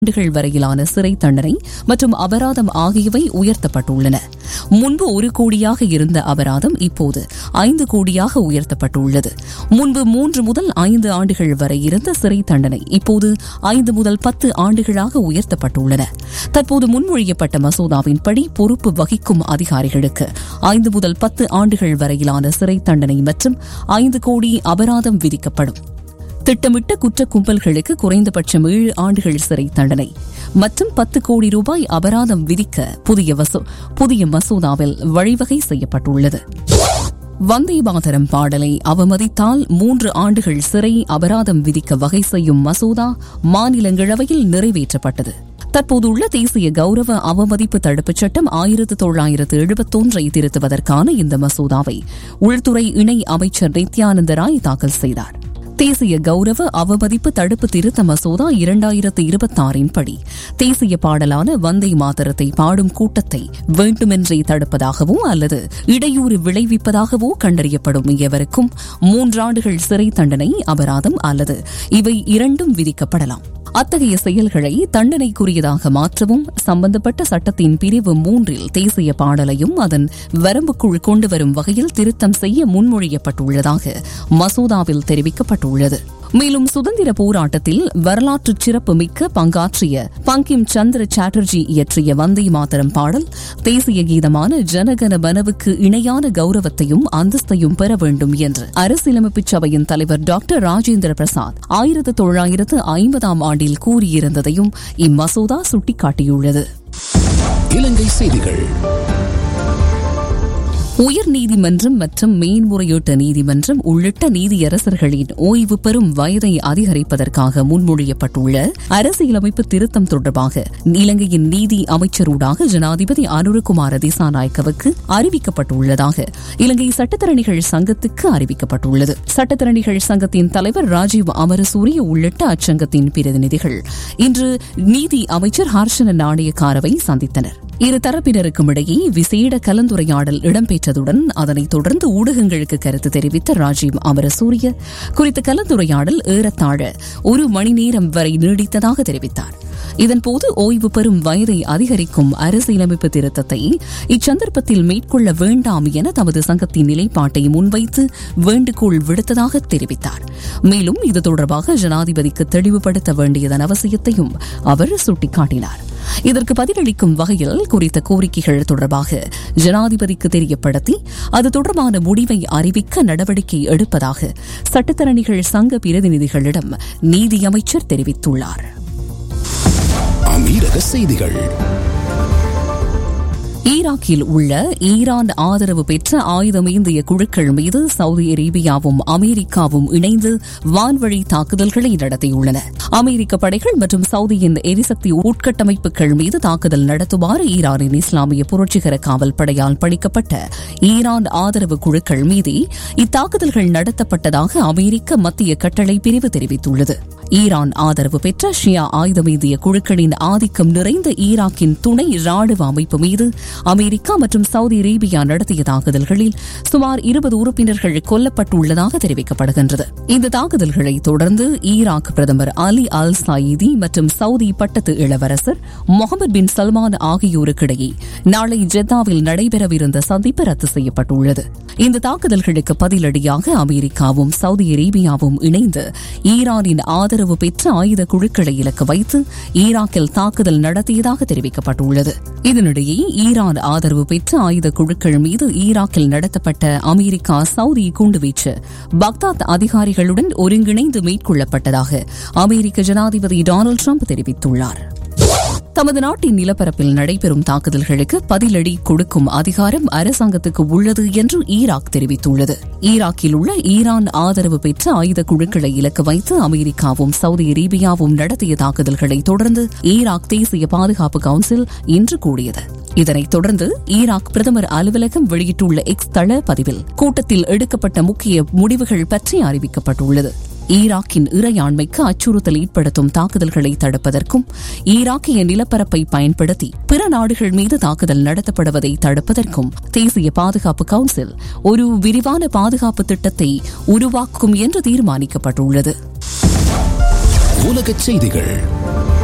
ஆண்டுகள் வரையிலான சிறை தண்டனை மற்றும் அபராதம் ஆகியவை உயர்த்தப்பட்டுள்ளன முன்பு ஒரு கோடியாக இருந்த அபராதம் இப்போது ஐந்து கோடியாக உயர்த்தப்பட்டுள்ளது முன்பு மூன்று முதல் ஐந்து ஆண்டுகள் வரை இருந்த சிறை தண்டனை இப்போது ஐந்து முதல் பத்து ஆண்டுகளாக உயர்த்தப்பட்டுள்ளன தற்போது முன்மொழியப்பட்ட மசோதாவின்படி பொறுப்பு வகிக்கும் அதிகாரிகளுக்கு ஐந்து முதல் பத்து ஆண்டுகள் வரையிலான சிறை தண்டனை மற்றும் ஐந்து கோடி அபராதம் விதிக்கப்படும் திட்டமிட்ட குற்ற கும்பல்களுக்கு குறைந்தபட்சம் ஏழு ஆண்டுகள் சிறை தண்டனை மற்றும் பத்து கோடி ரூபாய் அபராதம் விதிக்க புதிய வசூ- புதிய மசோதாவில் வழிவகை செய்யப்பட்டுள்ளது வந்தே மாதரம் பாடலை அவமதித்தால் மூன்று ஆண்டுகள் சிறை அபராதம் விதிக்க வகை செய்யும் மசோதா மாநிலங்களவையில் நிறைவேற்றப்பட்டது தற்போதுள்ள தேசிய கௌரவ அவமதிப்பு தடுப்புச் சட்டம் ஆயிரத்து தொள்ளாயிரத்து எழுபத்தொன்றை திருத்துவதற்கான இந்த மசோதாவை உள்துறை இணை அமைச்சர் நித்யானந்த ராய் தாக்கல் செய்தார் தேசிய கௌரவ அவமதிப்பு தடுப்பு திருத்த மசோதா இரண்டாயிரத்து இருபத்தாறின் படி தேசிய பாடலான வந்தே மாதரத்தை பாடும் கூட்டத்தை வேண்டுமென்றே தடுப்பதாகவோ அல்லது இடையூறு விளைவிப்பதாகவோ கண்டறியப்படும் எவருக்கும் மூன்றாண்டுகள் சிறை தண்டனை அபராதம் அல்லது இவை இரண்டும் விதிக்கப்படலாம் அத்தகைய செயல்களை தண்டனைக்குரியதாக மாற்றவும் சம்பந்தப்பட்ட சட்டத்தின் பிரிவு மூன்றில் தேசிய பாடலையும் அதன் வரம்புக்குள் கொண்டுவரும் வகையில் திருத்தம் செய்ய முன்மொழியப்பட்டுள்ளதாக மசோதாவில் தெரிவிக்கப்பட்டுள்ளது மேலும் சுதந்திர போராட்டத்தில் வரலாற்று சிறப்புமிக்க பங்காற்றிய பங்கிம் சந்திர சாட்டர்ஜி இயற்றிய வந்தே மாதரம் பாடல் தேசிய கீதமான ஜனகன மனவுக்கு இணையான கௌரவத்தையும் அந்தஸ்தையும் பெற வேண்டும் என்று அரசியலமைப்பு சபையின் தலைவர் டாக்டர் ராஜேந்திர பிரசாத் ஆயிரத்து தொள்ளாயிரத்து ஐம்பதாம் ஆண்டில் கூறியிருந்ததையும் இம்மசோதா சுட்டிக்காட்டியுள்ளது இலங்கை செய்திகள் உயர்நீதிமன்றம் மற்றும் மேன்முறையீட்டு நீதிமன்றம் உள்ளிட்ட நீதியரசர்களின் ஓய்வு பெறும் வயதை அதிகரிப்பதற்காக முன்மொழியப்பட்டுள்ள அரசியலமைப்பு திருத்தம் தொடர்பாக இலங்கையின் நீதி அமைச்சரூடாக ஜனாதிபதி அனுரகுமார திசாநாயக்கவுக்கு அறிவிக்கப்பட்டுள்ளதாக இலங்கை சட்டத்தரணிகள் சங்கத்துக்கு அறிவிக்கப்பட்டுள்ளது சட்டத்தரணிகள் சங்கத்தின் தலைவர் ராஜீவ் அமரசூரிய உள்ளிட்ட அச்சங்கத்தின் பிரதிநிதிகள் இன்று நீதி அமைச்சர் ஹர்ஷன நாணயக்காரவை சந்தித்தனர் இரு தரப்பினருக்கும் இடையே விசேட கலந்துரையாடல் இடம்பெற்றதுடன் அதனைத் தொடர்ந்து ஊடகங்களுக்கு கருத்து தெரிவித்த ராஜீவ் அமரசூரிய குறித்த கலந்துரையாடல் ஏறத்தாழ ஒரு மணி நேரம் வரை நீடித்ததாக தெரிவித்தார் இதன்போது ஓய்வு பெறும் வயதை அதிகரிக்கும் அரசியலமைப்பு திருத்தத்தை இச்சந்தர்ப்பத்தில் மேற்கொள்ள வேண்டாம் என தமது சங்கத்தின் நிலைப்பாட்டை முன்வைத்து வேண்டுகோள் விடுத்ததாக தெரிவித்தார் மேலும் இது தொடர்பாக ஜனாதிபதிக்கு தெளிவுபடுத்த வேண்டியதன் அவசியத்தையும் அவர் சுட்டிக்காட்டினார் இதற்கு பதிலளிக்கும் வகையில் குறித்த கோரிக்கைகள் தொடர்பாக ஜனாதிபதிக்கு தெரியப்படுத்தி அது தொடர்பான முடிவை அறிவிக்க நடவடிக்கை எடுப்பதாக சட்டத்தரணிகள் சங்க பிரதிநிதிகளிடம் நீதியமைச்சர் தெரிவித்துள்ளார் அமீரக செய்திகள் ஈராக்கில் உள்ள ஈரான் ஆதரவு பெற்ற ஆயுதமேந்திய குழுக்கள் மீது சவுதி அரேபியாவும் அமெரிக்காவும் இணைந்து வான்வழி தாக்குதல்களை நடத்தியுள்ளன அமெரிக்க படைகள் மற்றும் சவுதியின் எரிசக்தி உட்கட்டமைப்புகள் மீது தாக்குதல் நடத்துமாறு ஈரானின் இஸ்லாமிய புரட்சிகர காவல் படையால் பணிக்கப்பட்ட ஈரான் ஆதரவு குழுக்கள் மீது இத்தாக்குதல்கள் நடத்தப்பட்டதாக அமெரிக்க மத்திய கட்டளை பிரிவு தெரிவித்துள்ளது ஈரான் ஆதரவு பெற்ற ஷியா ஆயுதமேந்திய குழுக்களின் ஆதிக்கம் நிறைந்த ஈராக்கின் துணை ராணுவ அமைப்பு மீது அமெரிக்கா மற்றும் சவுதி அரேபியா நடத்திய தாக்குதல்களில் சுமார் இருபது உறுப்பினர்கள் கொல்லப்பட்டுள்ளதாக தெரிவிக்கப்படுகின்றது இந்த தாக்குதல்களை தொடர்ந்து ஈராக் பிரதமர் அலி அல் சாயிதி மற்றும் சவுதி பட்டத்து இளவரசர் முகமது பின் சல்மான் ஆகியோருக்கிடையே நாளை ஜெத்தாவில் நடைபெறவிருந்த சந்திப்பு ரத்து செய்யப்பட்டுள்ளது இந்த தாக்குதல்களுக்கு பதிலடியாக அமெரிக்காவும் சவுதி அரேபியாவும் இணைந்து ஈரானின் ஆதரவு பெற்ற ஆயுத குழுக்களை இலக்கு வைத்து ஈராக்கில் தாக்குதல் நடத்தியதாக தெரிவிக்கப்பட்டுள்ளது இதனிடையே ஈரான் ஆதரவு பெற்ற ஆயுத குழுக்கள் மீது ஈராக்கில் நடத்தப்பட்ட அமெரிக்கா சவுதி குண்டுவீச்சு பக்தாத் அதிகாரிகளுடன் ஒருங்கிணைந்து மேற்கொள்ளப்பட்டதாக அமெரிக்க ஜனாதிபதி டொனால்டு ட்ரம்ப் தெரிவித்துள்ளார் தமது நாட்டின் நிலப்பரப்பில் நடைபெறும் தாக்குதல்களுக்கு பதிலடி கொடுக்கும் அதிகாரம் அரசாங்கத்துக்கு உள்ளது என்று ஈராக் தெரிவித்துள்ளது ஈராக்கில் உள்ள ஈரான் ஆதரவு பெற்ற ஆயுத குழுக்களை இலக்கு வைத்து அமெரிக்காவும் சவுதி அரேபியாவும் நடத்திய தாக்குதல்களை தொடர்ந்து ஈராக் தேசிய பாதுகாப்பு கவுன்சில் இன்று கூடியது இதனைத் தொடர்ந்து ஈராக் பிரதமர் அலுவலகம் வெளியிட்டுள்ள எக்ஸ் தள பதிவில் கூட்டத்தில் எடுக்கப்பட்ட முக்கிய முடிவுகள் பற்றி அறிவிக்கப்பட்டுள்ளது ஈராக்கின் இறையாண்மைக்கு அச்சுறுத்தல் ஏற்படுத்தும் தாக்குதல்களை தடுப்பதற்கும் ஈராக்கிய நிலப்பரப்பை பயன்படுத்தி பிற நாடுகள் மீது தாக்குதல் நடத்தப்படுவதை தடுப்பதற்கும் தேசிய பாதுகாப்பு கவுன்சில் ஒரு விரிவான பாதுகாப்பு திட்டத்தை உருவாக்கும் என்று தீர்மானிக்கப்பட்டுள்ளது உலகச் செய்திகள்